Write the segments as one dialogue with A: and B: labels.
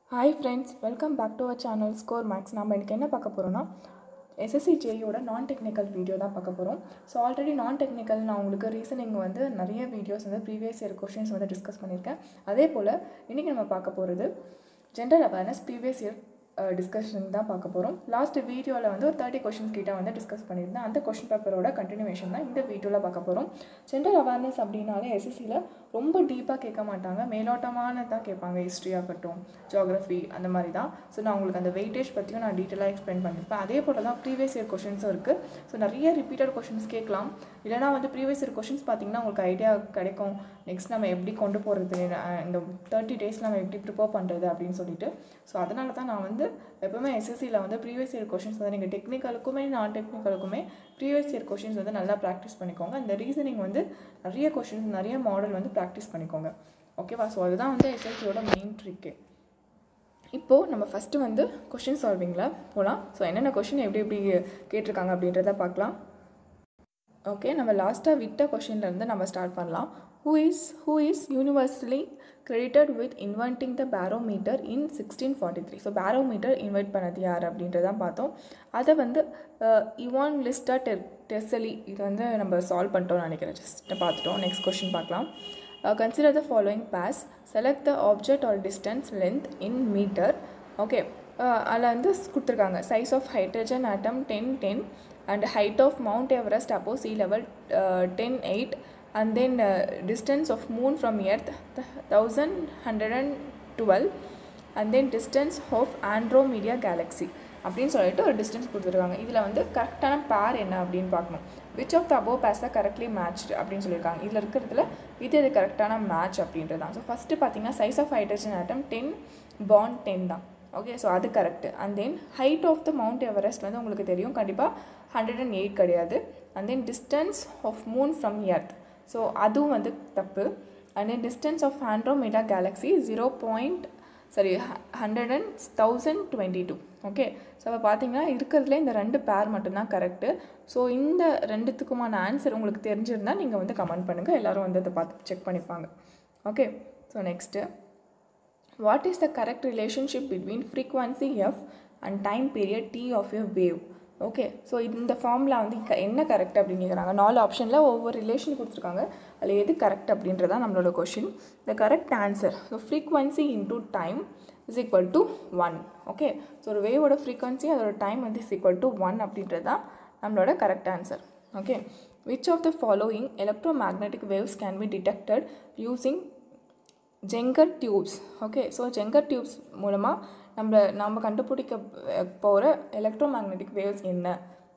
A: Hi friends welcome back to our channel score max நம்ம இன்றைக்கி என்ன பார்க்க போகிறோம்னா எஸ்எஸ்சி ஜேயோட நான் டெக்னிக்கல் வீடியோ தான் பார்க்க போகிறோம் ஸோ ஆல்ரெடி நான் டெக்னிக்கல் நான் உங்களுக்கு ரீசனிங் வந்து நிறைய வீடியோஸ் வந்து ப்ரீவியஸ் இயர் கொஷின்ஸ் வந்து டிஸ்கஸ் பண்ணியிருக்கேன் அதே போல் இன்றைக்கி நம்ம பார்க்க போகிறது general awareness previous year discussion தான் பார்க்க போகிறோம் லாஸ்ட் வீடியோவில் வந்து ஒரு தேர்ட்டி கொஷின்ஸ் கிட்ட வந்து டிஸ்கஸ் பண்ணியிருந்தேன் அந்த கொஷின் பேப்பரோட கண்டினியூஷன் தான் இந்த வீடியோவில் பார்க்க போகிறோம் ஜென்ரல் அவேர்னஸ் அப்படின்னாலே எஸ்எஸ்சியில் ரொம்ப டீப்பாக கேட்க மாட்டாங்க மேலோட்டமானதாக கேட்பாங்க ஹிஸ்ட்ரி ஆகட்டும் ஜியாகிரஃபி அந்த மாதிரி தான் ஸோ நான் உங்களுக்கு அந்த வெயிட்டேஜ் பற்றியும் நான் டீட்டெயிலாக எக்ஸ்பிளைன் பண்ணியிருப்பேன் அதே போல் தான் ப்ரீவியஸ் இயர் கொஷின்ஸும் இருக்குது ஸோ நிறைய ரிப்பீட்டட் கொஷின்ஸ் கேட்கலாம் இல்லைனா வந்து ப்ரீவியஸ் இயர் கொஷின்ஸ் பார்த்தீங்கன்னா உங்களுக்கு ஐடியா கிடைக்கும் நெக்ஸ்ட் நம்ம எப்படி கொண்டு போகிறது இந்த தேர்ட்டி டேஸ் நம்ம எப்படி ப்ரிப்பேர் பண்ணுறது அப்படின்னு சொல்லிட்டு ஸோ அதனால தான் நான் வந்து எப்போவுமே எஸ்எஸ்சியில் வந்து ப்ரீவியஸ் இயர் கொஷின்ஸ் வந்து நீங்கள் டெக்னிக்கலுக்குமே நான் டெக்னிக்கலுக்குமே ப்ரீவியஸ் இயர் கொஷின்ஸ் வந்து நல்லா ப்ராக்டிஸ் பண்ணிக்கோங்க இந்த ரீசனிங் வந்து நிறைய கொஷின்ஸ் நிறைய மாடல் வந்து ப்ராக்டிஸ் பண்ணிக்கோங்க ஓகேவா ஸோ அதுதான் வந்து எஸ்எஸ்சியோட மெயின் ட்ரிக்கு இப்போது நம்ம ஃபஸ்ட்டு வந்து கொஷின் சால்விங்கில் போகலாம் ஸோ என்னென்ன கொஷின் எப்படி எப்படி கேட்டிருக்காங்க அப்படின்றத பார்க்கலாம் ஓகே நம்ம லாஸ்ட்டாக விட்ட கொஷின்லேருந்து நம்ம ஸ்டார்ட் பண்ணலாம் who is who is universally credited with inventing the barometer in sixteen forty three so barometer invent பண்ணது யார் அப்படின்றதான் பார்த்தோம் அதை வந்து இவான் லிஸ்டா டெ டெஸ்ஸலி இது வந்து நம்ம சால்வ் பண்ணிட்டோம்னு நினைக்கிறேன் ஜஸ்ட் பார்த்துட்டோம் நெக்ஸ்ட் கொஷின் பார்க்கலாம் consider the following pairs select the object or distance length in meter okay அதில் வந்து கொடுத்துருக்காங்க size of hydrogen atom ten ten and height of Mount Everest above sea level uh, 10 8 and then uh, distance of moon from earth 1112 and then distance of Andromeda galaxy அப்படின்னு சொல்லிட்டு ஒரு distance கொடுத்துருக்காங்க இதில் வந்து கரெக்டான பேர் என்ன அப்படின்னு பார்க்கணும் which of the above pairs தான் கரெக்ட்லி மேட்ச்டு அப்படின்னு சொல்லியிருக்காங்க இதில் இருக்கிறதுல இது இது கரெக்டான மேட்ச் அப்படின்றது தான் ஸோ ஃபஸ்ட்டு பார்த்தீங்கன்னா size of hydrogen atom ten bond ten தான் ஓகே ஸோ அது correct and then height of the mount Everest வந்து உங்களுக்கு தெரியும் கண்டிப்பாக ஹண்ட்ரட் அண்ட் எயிட் கிடையாது and then distance of moon from earth so அதுவும் வந்து தப்பு and then distance of Andromeda galaxy zero point sorry hundred and thousand twenty two okay so அப்போ பார்த்தீங்கன்னா இருக்கிறதுல இந்த ரெண்டு பேர் மட்டும்தான் கரெக்டு ஸோ இந்த ரெண்டுத்துக்குமான ஆன்சர் உங்களுக்கு தெரிஞ்சிருந்தால் நீங்கள் வந்து கமெண்ட் பண்ணுங்கள் எல்லோரும் வந்து அதை பார்த்து செக் பண்ணிப்பாங்க okay so next what is the correct relationship between frequency F and time period T of a wave okay so இந்த ஃபார்மில் வந்து க என்ன கரெக்ட் அப்படின்னு கேட்குறாங்க நாலு ஆப்ஷனில் ஒவ்வொரு ரிலேஷன் கொடுத்துருக்காங்க அதில் எது கரெக்ட் அப்படின்றதான் நம்மளோட question the correct answer so frequency into time is equal to one okay so ஒரு வேவோட ஃப்ரீக்வன்சி அதோட டைம் வந்து இஸ் ஈக்குவல் டு ஒன் அப்படின்றது தான் நம்மளோட correct answer okay which of the following electro magnetic waves can be detected using Geiger tubes okay so Geiger tubes மூலமாக நம்ம நம்ம கண்டுபிடிக்க போகிற எலக்ட்ரோ மேக்னெட்டிக் வேவ்ஸ் என்ன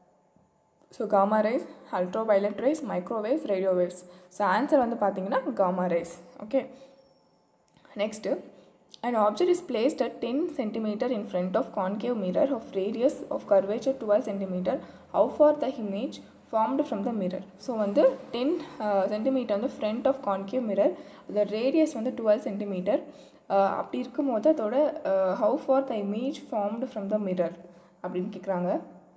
A: so gamma rays ultra violet rays microwaves radio waves so answer வந்து பார்த்தீங்கன்னா gamma rays okay next An object is placed at 10 cm in front of concave mirror of radius of curvature 12 cm. How far the image formed from the mirror? So வந்து ten centimeter வந்து front of concave mirror அதோட radius வந்து twelve centimeter அப்படி இருக்கும்போது அதோட how far the image formed from the mirror அப்படின்னு கேட்குறாங்க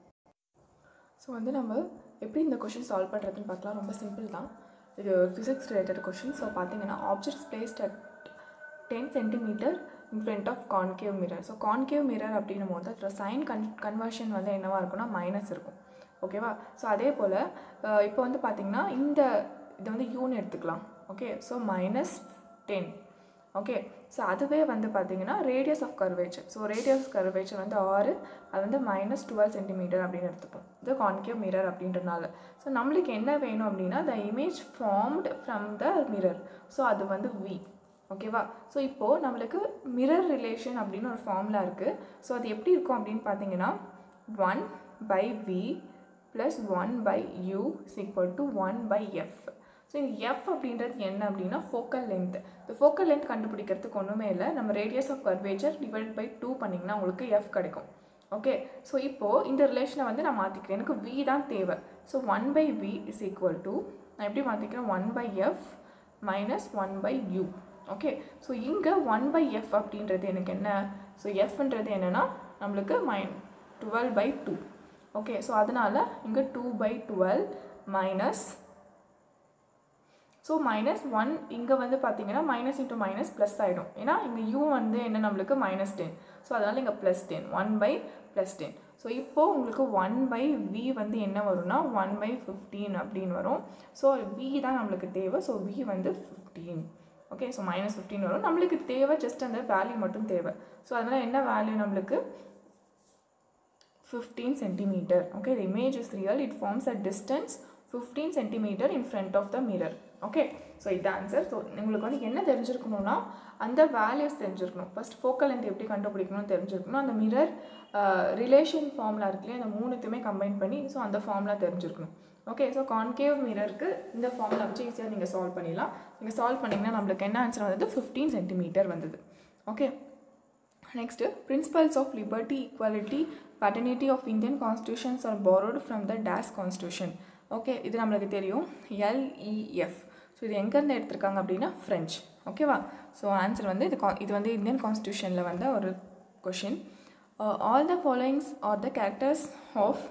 A: so வந்து நம்ம எப்படி இந்த கொஷின் சால்வ் பண்ணுறதுன்னு பார்க்கலாம் ரொம்ப சிம்பிள் தான் இது ஃபிசிக்ஸ் ரிலேட்டட் கொஷின் ஸோ பார்த்தீங்கன்னா objects placed at ten centimeter in front of concave mirror so concave mirror அப்படின்னும் போது அதில் சைன் கன் கன்வர்ஷன் வந்து என்னவாக இருக்குன்னா மைனஸ் இருக்கும் ஓகேவா ஸோ அதே போல் இப்போ வந்து பார்த்திங்கன்னா இந்த இதை வந்து யூன்னு எடுத்துக்கலாம் okay so minus ten okay so அதுவே வந்து பார்த்திங்கன்னா radius of curvature so radius of curvature வந்து ஆறு அது வந்து மைனஸ் டுவெல் சென்டிமீட்டர் அப்படின்னு எடுத்துப்போம் இது கான்கேவ் மிரர் அப்படின்றனால ஸோ நம்மளுக்கு என்ன வேணும் அப்படின்னா the image formed from the mirror so அது வந்து வி ஓகேவா ஸோ இப்போது நம்மளுக்கு மிரர் ரிலேஷன் அப்படின்னு ஒரு ஃபார்முலா இருக்குது ஸோ அது எப்படி இருக்கும் அப்படின்னு பார்த்தீங்கன்னா one by V plus one by U is equal to one by F so இந்த எஃப் அப்படின்றது என்ன அப்படின்னா ஃபோக்கல் லென்த் இந்த ஃபோக்கல் லென்த் கண்டுபிடிக்கிறதுக்கு ஒன்றுமே இல்லை நம்ம radius of curvature divide by two பண்ணிங்கன்னா உங்களுக்கு எஃப் கிடைக்கும் ஓகே ஸோ இப்போது இந்த ரிலேஷனை வந்து நான் மாற்றிக்கிறேன் எனக்கு வி தான் தேவை so one by V is equal to நான் எப்படி மாற்றிக்கிறேன் one by F minus one by U okay so இங்கே ஒன் பை எஃப் அப்படின்றது எனக்கு என்ன ஸோ எஃப்ன்றது என்னென்னா நம்மளுக்கு minus twelve by two okay so அதனால் இங்கே two by twelve minus so minus one இங்கே வந்து பார்த்தீங்கன்னா மைனஸ் இன்ட்டு மைனஸ் ப்ளஸ் ஆகிடும் ஏன்னா இங்கே யூ வந்து என்ன நம்மளுக்கு மைனஸ் டென் ஸோ அதனால் இங்கே plus ten one by plus ten so இப்போது உங்களுக்கு ஒன் பை வி வந்து என்ன வரும்னா ஒன் பை ஃபிஃப்டீன் அப்படின்னு வரும் ஸோ வி தான் நம்மளுக்கு தேவை ஸோ வி வந்து fifteen okay so minus fifteen வரும் நம்மளுக்கு தேவை ஜஸ்ட் அந்த வேல்யூ மட்டும் தேவை ஸோ அதனால் என்ன வேல்யூ நம்மளுக்கு fifteen centimeter okay the image is real it forms a distance 15 centimeter in front of the mirror okay so இது ஆன்சர் ஸோ உங்களுக்கு வந்து என்ன தெரிஞ்சிருக்கணும்னா அந்த வேல்யூஸ் தெரிஞ்சிருக்கணும் ஃபர்ஸ்ட் ஃபோக்கல் லென்த் எப்படி கண்டுபிடிக்கணும்னு தெரிஞ்சிருக்கணும் அந்த மிரர் ரிலேஷன் ஃபார்முலா இருக்குல்லையே அந்த மூணுத்தையுமே கம்பைன் பண்ணி ஸோ அந்த ஃபார்முலா தெரிஞ்சிருக்கணும் ஓகே ஸோ கான்கேவ் மிரருக்கு இந்த ஃபார்முலா வச்சு ஈஸியாக நீங்கள் சால்வ் பண்ணிடலாம் நீங்கள் சால்வ் பண்ணிங்கன்னா நம்மளுக்கு என்ன ஆன்சர் வந்தது ஃபிஃப்டீன் சென்டிமீட்டர் வந்தது okay next principles of liberty equality paternity of Indian constitutions are borrowed from the days constitution okay இது நம்மளுக்கு தெரியும் எல்இஎஃப் ஸோ இது எங்கேருந்து எடுத்திருக்காங்க அப்படின்னா ஃப்ரெஞ்ச் ஓகேவா ஸோ ஆன்சர் வந்து இது கா- இது வந்து இந்தியன் கான்ஸ்டியூஷனில் வந்த ஒரு question all the followings are the characters of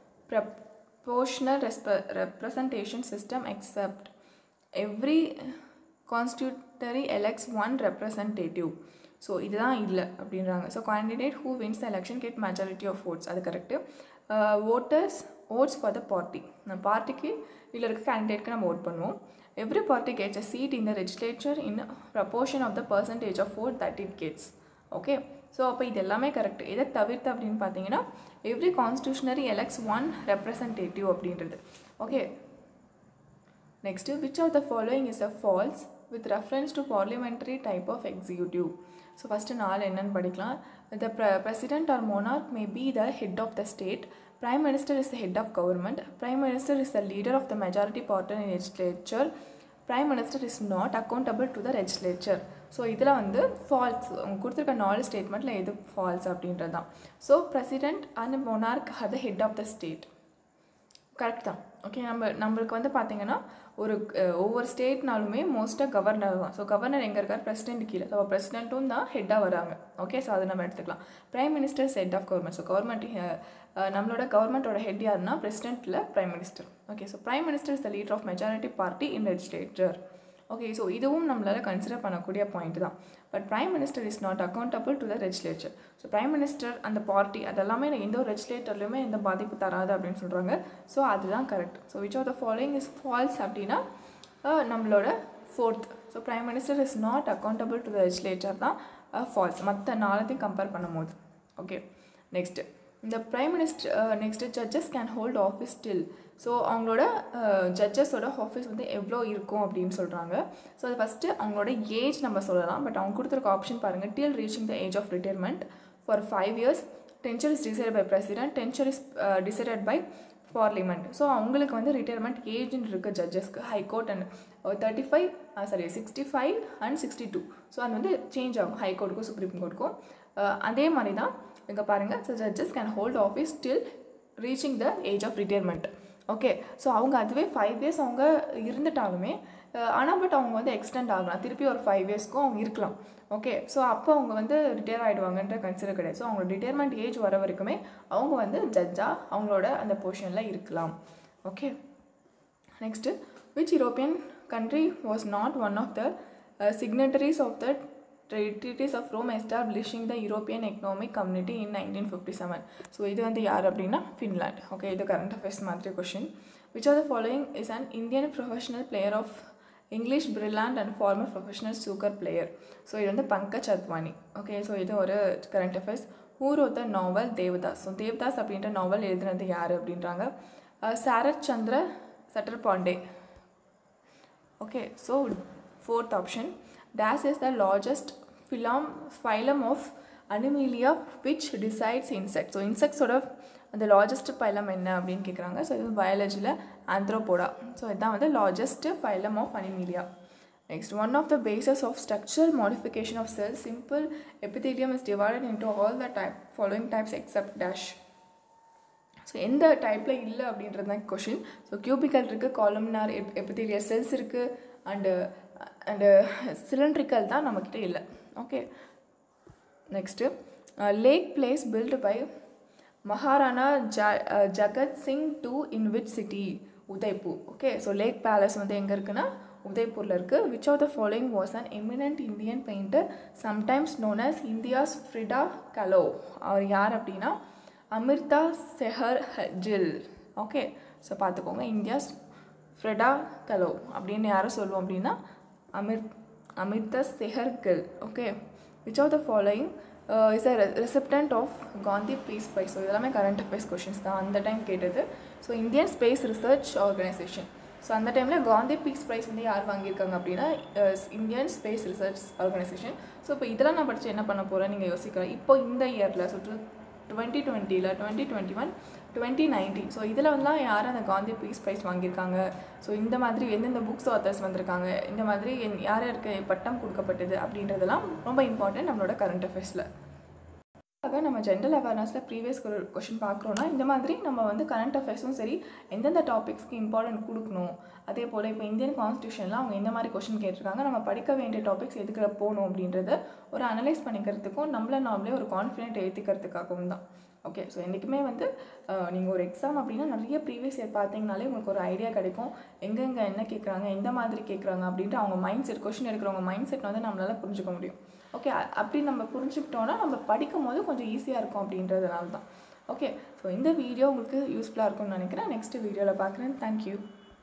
A: proportional resp- representation system except every constitutory elects one representative so இதுதான் இல்லை அப்படின்றாங்க so candidate who wins the election get majority of votes அது correct voters votes for the party நம்ம பார்ட்டிக்கு இதில் இருக்க கேண்டிடேட்க்கு நம்ம ஓட் பண்ணுவோம் every party gets a seat in the legislature in proportion of the percentage of vote that it gets okay so அப்போ இது எல்லாமே கரெக்ட் இதை தவிர்த்து அப்படின்னு பார்த்தீங்கன்னா every constituency elects one representative அப்படின்றது okay next which of the following is a false with reference to parliamentary type of executive so first நாலு என்னன்னு படிக்கலாம் the president or monarch may be the head of the state prime minister is the head of government prime minister is the leader of the majority party in legislature prime minister is not accountable to the legislature so இதில் வந்து falls அவங்க கொடுத்துருக்க நாலு ஸ்டேட்மெண்ட்டில் எது false அப்படின்றது தான் so president and monarch are the head of the state correct தான் okay நம்ம நம்மளுக்கு வந்து பார்த்தீங்கன்னா ஒரு அஹ், ஒவ்வொரு ஸ்டேட்னாலுமே மோஸ்ட்டாக கவர்னர் தான் ஸோ கவர்னர் எங்கே இருக்கார் பிரசிடென்ட் கீழே ஸோ பிரசிடென்ட்டும் தான் ஹெட்டாக வராங்க ஓகே ஸோ அதை நம்ம எடுத்துக்கலாம் prime minister head of government so government நம்மளோட கவர்மெண்ட்டோட ஹெட் யாருன்னா பிரசிடென்ட்டில் prime minister okay so prime minister is the leader of majority party in legislature okay so இதுவும் நம்மளால் கன்சிடர் பண்ணக்கூடிய பாயிண்ட் தான் but prime minister is not accountable to the legislature so prime minister அந்த பார்ட்டி அதெல்லாமே எந்த ஒரு லெஜிஸ்லேட்டர்லையுமே எந்த பாதிப்பு தராது அப்படின்னு சொல்கிறாங்க ஸோ அதுதான் correct so which of the following is false அப்படின்னா அஹ், நம்மளோட fourth so prime minister is not accountable to the legislature தான் ஃபால்ஸ் மற்ற நாலத்தையும் கம்பேர் பண்ணும்போது ஓகே நெக்ஸ்ட்டு இந்த prime minister next judges can hold office still so அவங்களோட ஜட்ஜஸோட office வந்து எவ்வளோ இருக்கும் அப்படின்னு சொல்கிறாங்க ஸோ அது ஃபஸ்ட்டு அவங்களோட ஏஜ் நம்ம சொல்லலாம் பட் அவங்க கொடுத்துருக்க ஆப்ஷன் பாருங்கள் till reaching the age of retirement for five years tenure is decide by president tenure is decided by parliament so அவங்களுக்கு வந்து ரிட்டையர்மெண்ட் ஏஜ்னு இருக்குது ஜட்ஜஸ்க்கு high court and thirty five sorry sixty five and sixty two so அது வந்து change ஆகும் ஹைகோர்ட்டுக்கும் supreme கோர்ட்டுக்கும் அதே மாதிரி தான் இங்கே பாருங்கள் so judges can hold office till reaching the age of retirement okay so அவங்க அதுவே ஃபைவ் இயர்ஸ் அவங்க இருந்துட்டாலுமே ஆனால் பட் அவங்க வந்து எக்ஸ்டெண்ட் ஆகலாம் திருப்பி ஒரு ஃபைவ் இயர்ஸ்க்கும் அவங்க இருக்கலாம் ஓகே ஸோ அப்போ அவங்க வந்து ரிட்டையர் ஆகிடுவாங்கன்ற கன்சிடர் கிடையாது ஸோ அவங்களோட ரிட்டையர்மெண்ட் ஏஜ் வர வரைக்குமே அவங்க வந்து ஜட்ஜாக அவங்களோட அந்த பொசிஷனில் இருக்கலாம் okay next which European country was not one of the signatories of the treaties of Rome establishing the European Economic Community in 1957 so இது வந்து யார் அப்படின்னா ஃபின்லாண்ட் ஓகே இது கரண்ட் அஃபேர்ஸ் மாதிரி question which are the following is an Indian professional player of English billiards and former professional snooker player so இது வந்து Pankaj Advani okay so இது ஒரு கரண்ட் அஃபேர்ஸ் ஊர் the novel Devdas so Devdas அப்படின்ற நாவல் எழுதுனது யார் அப்படின்றாங்க Sarat Chandra Chattopadhyay okay so fourth option dash is the largest phylum phylum of Animalia which decides insect so இன்செக்ட்ஸோட அந்த லார்ஜஸ்ட் ஃபைலம் என்ன அப்படின்னு கேட்குறாங்க ஸோ இது பயாலஜியில் ஆந்த்ரோபோடா ஸோ இதுதான் வந்து largest phylum of Animalia next one of the bases of structural modification of cell simple epithelium is divided into all the type following types except dash so எந்த டைப்பில் இல்லை அப்படின்றது தான் கொஷின் ஸோ கியூபிக்கல் இருக்குது columnar எப் epithelial cells இருக்குது and and cylindrical தான் நம்மக்கிட்ட இல்லை okay next lake palace built by Maharana ஜ Jagat Singh two in which city Udaipur okay so lake palace வந்து எங்கே இருக்குன்னா உதய்பூரில் இருக்குது which of the following was an eminent Indian painter sometimes known as India's Frida Kahlo அவர் யார் அப்படின்னா அமிர்தா செஹர் ஜில் ஓகே ஸோ பார்த்துக்கோங்க இந்தியாஸ் ஃப்ரெடா கலோ அப்படின்னு யாரை சொல்லுவோம் அப்படின்னா அமிர் Amrita Chahar Gil okay which of the following is a recipient of Gandhi peace prize so இதெல்லாமே கரண்ட் அஃபேர்ஸ் கொஷின்ஸ் தான் அந்த டைம் கேட்டது so Indian Space Research Organisation so அந்த டைமில் காந்தி பீஸ் ப்ரைஸ் வந்து யார் வாங்கியிருக்காங்க அப்படின்னா Indian Space Research Organisation so இப்போ இதெல்லாம் நான் படித்து என்ன பண்ண போகிறேன் நீங்கள் யோசிக்கலாம் இப்போ இந்த இயரில் ஸோ டுவெண்ட்டி டுவெண்ட்டியில் twenty twenty one twenty nineteen so இதில் வந்துலாம் யார் அந்த காந்தி பீஸ் ப்ரைஸ் வாங்கியிருக்காங்க ஸோ இந்த மாதிரி எந்தெந்த புக்ஸ் ஆத்தர்ஸ் வந்திருக்காங்க இந்த மாதிரி என் யார் யாருக்கு பட்டம் கொடுக்கப்பட்டது அப்படின்றதெல்லாம் ரொம்ப இம்பார்ட்டன்ட் நம்மளோட கரண்ட் அஃபேர்ஸில் அதுக்காக நம்ம ஜென்ரல் அவேர்னஸில் ப்ரீவியஸ் ஒரு கொஷின் பார்க்குறோன்னா இந்த மாதிரி நம்ம வந்து கரண்ட் அஃபேர்ஸும் சரி எந்தெந்த டாபிக்ஸ்க்கு இம்பார்ட்டன்ட் கொடுக்கணும் அதே போல் இப்போ இந்தியன் கான்ஸ்டியூஷனில் அவங்க எந்த மாதிரி கொஷின் கேட்டிருக்காங்க நம்ம படிக்க வேண்டிய டாபிக்ஸ் எதுக்கு போகணும் அப்படின்றத ஒரு அனலைஸ் பண்ணிக்கிறதுக்கும் நம்மள நாமளே ஒரு கான்ஃபிடென்ட் ஏற்றிக்கிறதுக்காகவும் தான் ஓகே ஸோ என்றைக்குமே வந்து நீங்கள் ஒரு எக்ஸாம் அப்படின்னா நிறைய ப்ரீவியஸ் இயர் பார்த்தீங்கனாலே உங்களுக்கு ஒரு ஐடியா கிடைக்கும் எங்கெங்கே என்ன கேட்குறாங்க எந்த மாதிரி கேட்குறாங்க அப்படின்ட்டு அவங்க மைண்ட் செட் கொஷின் எடுக்கிறவங்க மைண்ட் செட் வந்து நம்மளால் புரிஞ்சுக்க முடியும் ஓகே அப்படி நம்ம புரிஞ்சுக்கிட்டோன்னா நம்ம படிக்கும் போது கொஞ்சம் ஈஸியாக இருக்கும் அப்படின்றதுனால தான் ஓகே ஸோ இந்த வீடியோ உங்களுக்கு யூஸ்ஃபுல்லாக இருக்கும்னு நினைக்கிறேன் நெக்ஸ்ட் வீடியோவில் பார்க்குறேன் தேங்க்யூ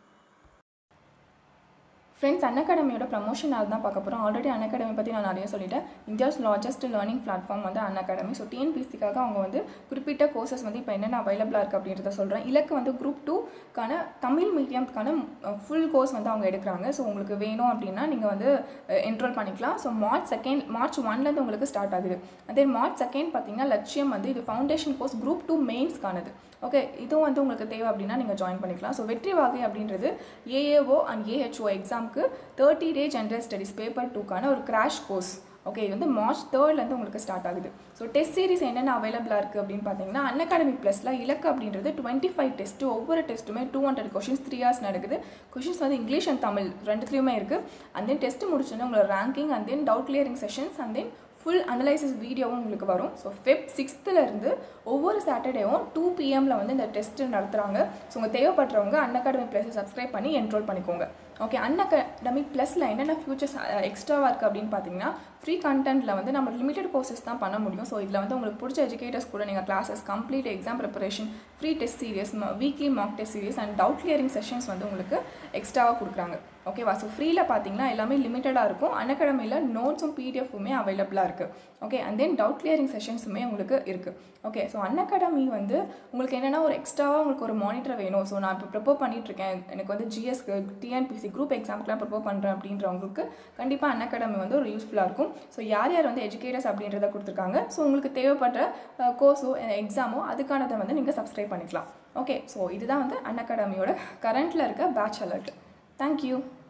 A: ஃப்ரெண்ட்ஸ் அன் அகாடமியோட ப்ரமோஷன் அது தான் பார்க்க போகிறோம் ஆல்ரெடி அன் அகாடமி பற்றி நான் நிறைய சொல்லிட்டேன் இந்தியாஸ் லார்ஜஸ்ட் லேர்னிங் பிளாட்ஃபார்ம் வந்து அன் அகாடமி ஸோ டிஎன்பிசிக்காக அவங்க வந்து குறிப்பிட்ட கோர்சஸ் வந்து இப்போ என்னென்ன அவைலபிளாக இருக்குது அப்படின்றத சொல்கிறேன் இலக்கு வந்து குரூப் டூக்கான தமிழ் மீடியம்க்கான ஃபுல் கோர்ஸ் வந்து அவங்க எடுக்கிறாங்க ஸோ உங்களுக்கு வேணும் அப்படின்னா நீங்கள் வந்து என்ரோல் பண்ணிக்கலாம் ஸோ மார்ச் செகண்ட் மார்ச் ஒன்லேருந்து உங்களுக்கு ஸ்டார்ட் ஆகுது அதே மார்ச் செகண்ட் பார்த்தீங்கன்னா லட்சியம் வந்து இது ஃபவுண்டேஷன் கோர்ஸ் குரூப் டூ மெயின்ஸ்க்கானது ஓகே இதுவும் வந்து உங்களுக்கு தேவை அப்படின்னா நீங்கள் ஜாயின் பண்ணிக்கலாம் ஸோ வெற்றி வாகை அப்படின்றது ஏஏஓ அண்ட் ஏஹெச்ஓ எக்ஸாமுக்கு thirty day general studies paper டூக்கான ஒரு கிராஷ் கோர்ஸ் ஓகே இது வந்து மார்ச் தேர்ட்லேருந்து உங்களுக்கு ஸ்டார்ட் ஆகுது ஸோ டெஸ்ட் சீரிஸ் என்னென்ன அவைலபிளாக இருக்குது அப்படின்னு பார்த்தீங்கன்னா அன் அகாடமி ப்ளஸில் இலக்கு அப்படின்றது டுவெண்ட்டி ஃபைவ் டெஸ்ட்டு ஒவ்வொரு டெஸ்ட்டுமே two hundred questions three hours நடக்குது கொஷின்ஸ் வந்து இங்கிலீஷ் அண்ட் தமிழ் ரெண்டுத்துலேயுமே இருக்குது அண்ட் தென் டெஸ்ட் முடிச்சோன்னா உங்களோட ranking and then doubt clearing sessions and then full analysis வீடியோவும் உங்களுக்கு வரும் ஸோ ஃபெப் சிக்ஸ்த்துலேருந்து ஒவ்வொரு சாட்டர்டேவும் டூ பிஎம்மில் வந்து இந்த டெஸ்ட்டு நடத்துகிறாங்க ஸோ உங்கள் தேவைப்படுறவங்க அன் அகாடமி ப்ளஸை சப்ஸ்கிரைப் பண்ணி என்ரோல் பண்ணிக்கோங்க ஓகே அன் அகாடமி ப்ளஸில் என்னென்ன ஃபியூச்சர்ஸ் எக்ஸ்ட்ராவாக இருக்குது அப்படின்னு பார்த்தீங்கன்னா ஃப்ரீ கண்டென்ட்டில் வந்து நம்ம லிமிடெட் கோர்சஸ் தான் பண்ண முடியும் ஸோ இதில் வந்து உங்களுக்கு பிடிச்ச எஜுகேட்டர்ஸ் கூட நீங்கள் classes complete exam preparation free test series weekly mark test series and doubt clearing sessions வந்து உங்களுக்கு எக்ஸ்ட்ராவாக கொடுக்குறாங்க ஓகேவா ஸோ ஃப்ரீயில் பார்த்தீங்கன்னா எல்லாமே லிமிட்டடாக இருக்கும் அன் அகாடமியில் நோட்ஸும் பிடிஎஃப்புமே அவைலபிளாக இருக்குது okay and then doubt clearing செஷன்ஸுமே உங்களுக்கு இருக்குது ஓகே ஸோ அன் அகாடமி வந்து உங்களுக்கு என்னென்னா ஒரு எக்ஸ்ட்ராவாக உங்களுக்கு ஒரு மானிட்டர் வேணும் ஸோ நான் இப்போ ப்ரிப்பேர் பண்ணிகிட்ருக்கேன் எனக்கு வந்து ஜிஎஸ்க்கு டிஎன்பிசி குரூப் எக்ஸாம்க்குலாம் ப்ரிப்பேர் பண்ணுறேன் அப்படின்றவங்களுக்கு கண்டிப்பாக அன் அகாடமி வந்து ஒரு யூஸ்ஃபுல்லாக இருக்கும் ஸோ யார் யார் வந்து எஜுகேட்டர்ஸ் அப்படின்றத கொடுத்துருக்காங்க ஸோ உங்களுக்கு தேவைப்படுற கோர்ஸோ எக்ஸாமோ அதுக்கானதை வந்து நீங்கள் சப்ஸ்கிரைப் பண்ணிக்கலாம் ஓகே ஸோ இதுதான் வந்து அன் அகாடமியோட கரண்ட்டில் இருக்க பேட்ச் அலர்ட் தேங்க்யூ